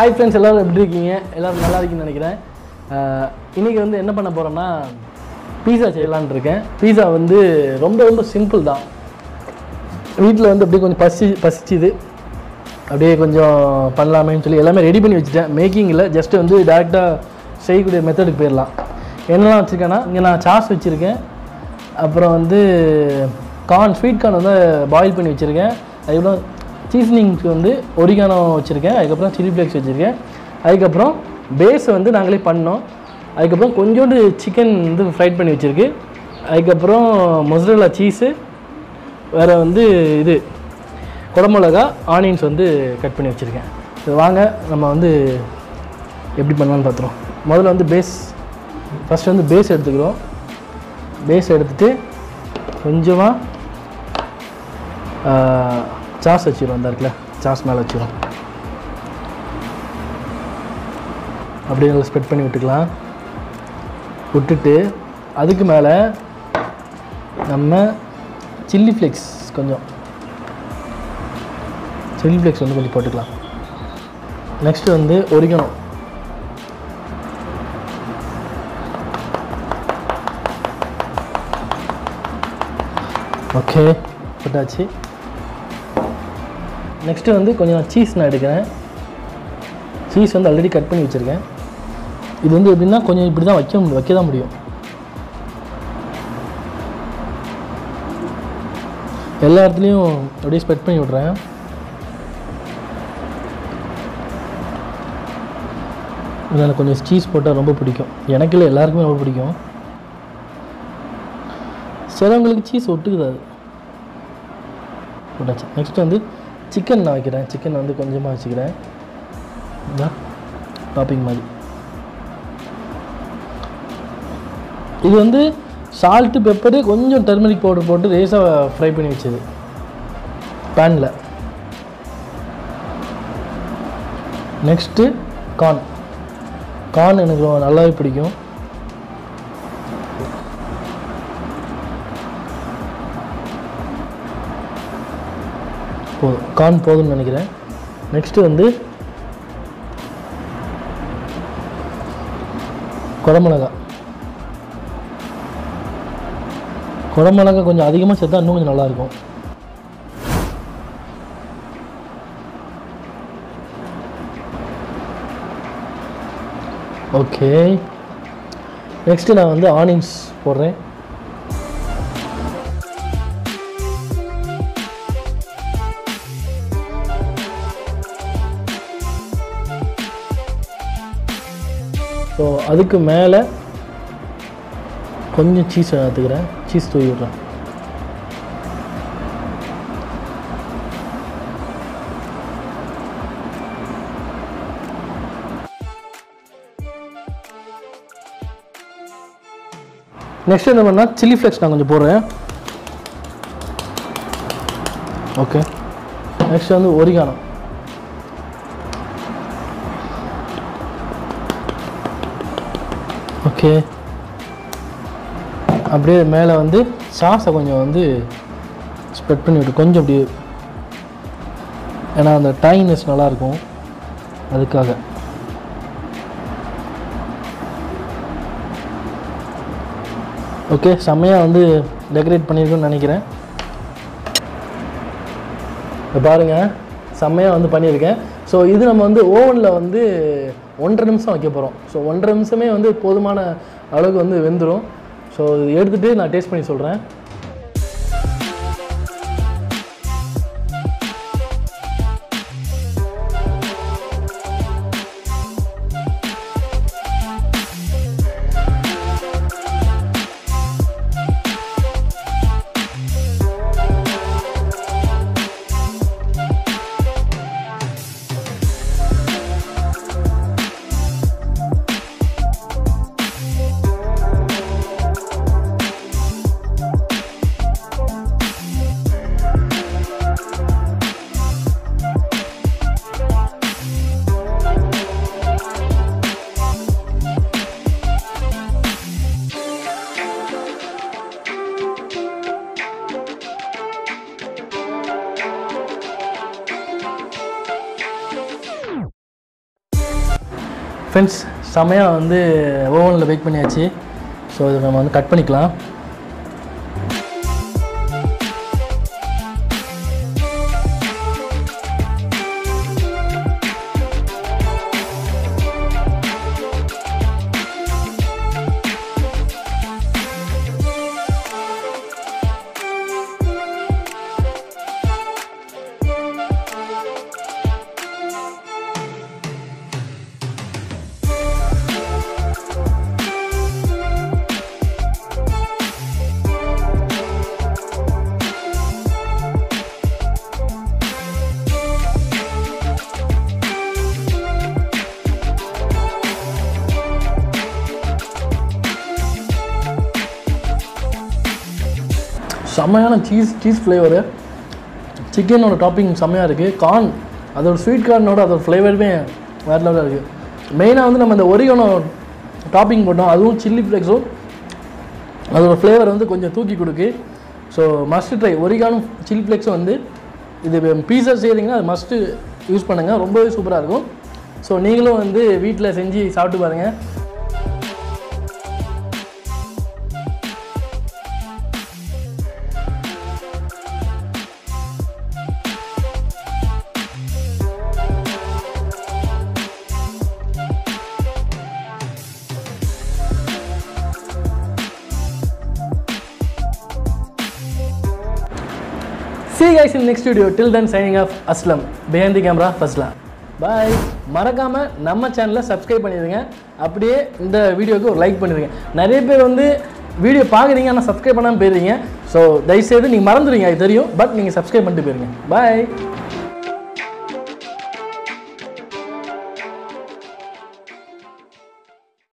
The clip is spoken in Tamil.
ஹாய் ஃப்ரெண்ட்ஸ் எல்லோரும் எப்படி இருக்கீங்க எல்லோரும் நல்லா இருக்கீங்கன்னு நினைக்கிறேன் அஹ், இன்னைக்கு வந்து என்ன பண்ண போகிறோன்னா பீஸா செய்யலான்னு இருக்கேன் பீஸா வந்து ரொம்ப ரொம்ப சிம்பிள் தான் வீட்டில் வந்து அப்படியே கொஞ்சம் பசி பசிச்சுது அப்படியே கொஞ்சம் பண்ணலாமேன்னு சொல்லி எல்லாமே ரெடி பண்ணி வச்சுட்டேன் மேக்கிங்கில் ஜஸ்ட் வந்து டேரெக்டாக செய்யக்கூடிய மெத்தடுக்கு போயிடலாம் என்னெல்லாம் வச்சுருக்கேன்னா இங்கே நான் சாஸ் வச்சுருக்கேன் அப்புறம் வந்து கார்ன் ஸ்வீட் கார்ன் வந்து பாயில் பண்ணி வச்சுருக்கேன் அதுக்கப்புறம் சீசனிங்க்கு வந்து ஒரிகானோ வச்சுருக்கேன் அதுக்கப்புறம் சில்லி ஃப்ளேக்ஸ் வச்சுருக்கேன் அதுக்கப்புறம் பேஸ் வந்து நாங்களே பண்ணோம் அதுக்கப்புறம் கொஞ்சோண்டு சிக்கன் வந்து ஃப்ரைட் பண்ணி வச்சுருக்கு அதுக்கப்புறம் மொசரலா சீஸு வேறு வந்து இது குடமிளகா ஆனியன்ஸ் வந்து கட் பண்ணி வச்சுருக்கேன் இது வாங்க நம்ம வந்து எப்படி பண்ணலாம்னு பார்த்துருவோம் முதல்ல வந்து பேஸ் ஃபஸ்ட் வந்து பேஸ் எடுத்துக்கிறோம் பேஸ் எடுத்துட்டு கொஞ்சமாக சாஸ் வச்சுருவோம் அந்த இருக்குல்ல சாஸ் மேலே வச்சுருவோம் அப்படியே நல்லா ஸ்ப்ரெட் பண்ணி விட்டுக்கலாம் விட்டுட்டு அதுக்கு மேலே நம்ம சில்லி ஃப்ளேக்ஸ் கொஞ்சம் சில்லி ஃப்ளேக்ஸ் வந்து கொஞ்சம் போட்டுக்கலாம் நெக்ஸ்ட்டு வந்து ஒரிக்கணும் ஓகே போட்டாச்சு நெக்ஸ்ட்டு வந்து கொஞ்சம் நான் சீஸ் நான் எடுக்கிறேன் சீஸ் வந்து ஆல்ரெடி கட் பண்ணி வச்சுருக்கேன் இது வந்து எப்படின்னா கொஞ்சம் இப்படி தான் வைக்க முடியும் வைக்க தான் முடியும் எல்லா இடத்துலையும் அப்படியே ஸ்ப்ரெட் பண்ணி விட்றேன் இதில் கொஞ்சம் சீஸ் போட்டால் ரொம்ப பிடிக்கும் எனக்கு இல்லை எல்லாருக்குமே ரொம்ப பிடிக்கும் சிலவங்களுக்கு சீஸ் ஒட்டுக்குது அது போட்டாச்சு நெக்ஸ்ட் வந்து சிக்கன் நான் வைக்கிறேன் சிக்கன் வந்து கொஞ்சமாக வச்சுக்கிறேன் டாப்பிங் மாதிரி இது வந்து சால்ட்டு பெப்பரு கொஞ்சம் டர்மரிக் பவுடர் போட்டு ரேஸாக ஃப்ரை பண்ணி வச்சது பேனில் நெக்ஸ்ட்டு கார்ன் கார்ன் எனக்கு ரொம்ப நல்லாவே பிடிக்கும் போதும் கார்ன் போதும்னு நினைக்கிறேன் நெக்ஸ்ட்டு வந்து குடமிளகா குடமிளகா கொஞ்சம் அதிகமாக சேர்த்தா இன்னும் கொஞ்சம் நல்லாயிருக்கும் ஓகே நெக்ஸ்ட்டு நான் வந்து ஆனியன்ஸ் போடுறேன் ஸோ அதுக்கு மேலே கொஞ்சம் சீஸ் எடுத்துக்கிறேன் சீஸ் தூவி விட்றேன் நெக்ஸ்ட் என்ன பண்ணால் சில்லி ஃப்ளேக்ஸ் நான் கொஞ்சம் போடுறேன் ஓகே நெக்ஸ்ட் வந்து ஒரிகானம் ஓகே அப்படியே மேலே வந்து சாஸை கொஞ்சம் வந்து ஸ்ப்ரெட் பண்ணி விட்டு கொஞ்சம் அப்படியே ஏன்னா அந்த டைனஸ் நல்லாயிருக்கும் அதுக்காக ஓகே செம்மையாக வந்து டெக்கரேட் பண்ணியிருக்குன்னு நினைக்கிறேன் இப்போ பாருங்கள் செம்மையாக வந்து பண்ணியிருக்கேன் ஸோ இது நம்ம வந்து ஓவனில் வந்து ஒன்றரை நிமிஷம் வைக்க போகிறோம் ஸோ ஒன்றரை நிமிஷமே வந்து போதுமான அளவுக்கு வந்து வெந்துடும் ஸோ இது எடுத்துகிட்டு நான் டேஸ்ட் பண்ணி சொல்கிறேன் ஃப்ரெண்ட்ஸ் செமையாக வந்து ஓவனில் பேக் பண்ணியாச்சு ஸோ இதை நம்ம வந்து கட் பண்ணிக்கலாம் செம்மையான சீஸ் சீஸ் ஃப்ளேவரு சிக்கனோட டாப்பிங் செம்மையாக இருக்குது கார்ன் அதோட ஸ்வீட் கார்னோட அதோட ஃப்ளேவருமே வேறு லெவலில் இருக்குது மெயினாக வந்து நம்ம இந்த ஒரிகனோ டாப்பிங் போட்டோம் அதுவும் சில்லி ஃப்ளேக்ஸும் அதோட ஃப்ளேவர் வந்து கொஞ்சம் தூக்கி கொடுக்கு ஸோ மஸ்ட் ட்ரை ஒரிகானும் சில்லி ஃப்ளேக்ஸும் வந்து இது பீஸா செய்கிறீங்கன்னா அது மஸ்ட்டு யூஸ் பண்ணுங்கள் ரொம்பவே சூப்பராக இருக்கும் ஸோ நீங்களும் வந்து வீட்டில் செஞ்சு சாப்பிட்டு பாருங்கள் see you guys in next video till then signing off aslam behind the camera ஃபஸ்லாம் பாய் மறக்காமல் நம்ம சேனலை சப்ஸ்கிரைப் பண்ணிடுங்க அப்படியே இந்த வீடியோவுக்கு ஒரு லைக் பண்ணிடுங்க நிறைய பேர் வந்து வீடியோ பார்க்குறீங்க ஆனால் சப்ஸ்கிரைப் பண்ணாமல் போயிடுறீங்க ஸோ தயவுசெய்து நீங்கள் மறந்துடுவீங்க அது தெரியும் பட் நீங்கள் சப்ஸ்கிரைப் பண்ணிட்டு போயிருங்க பாய்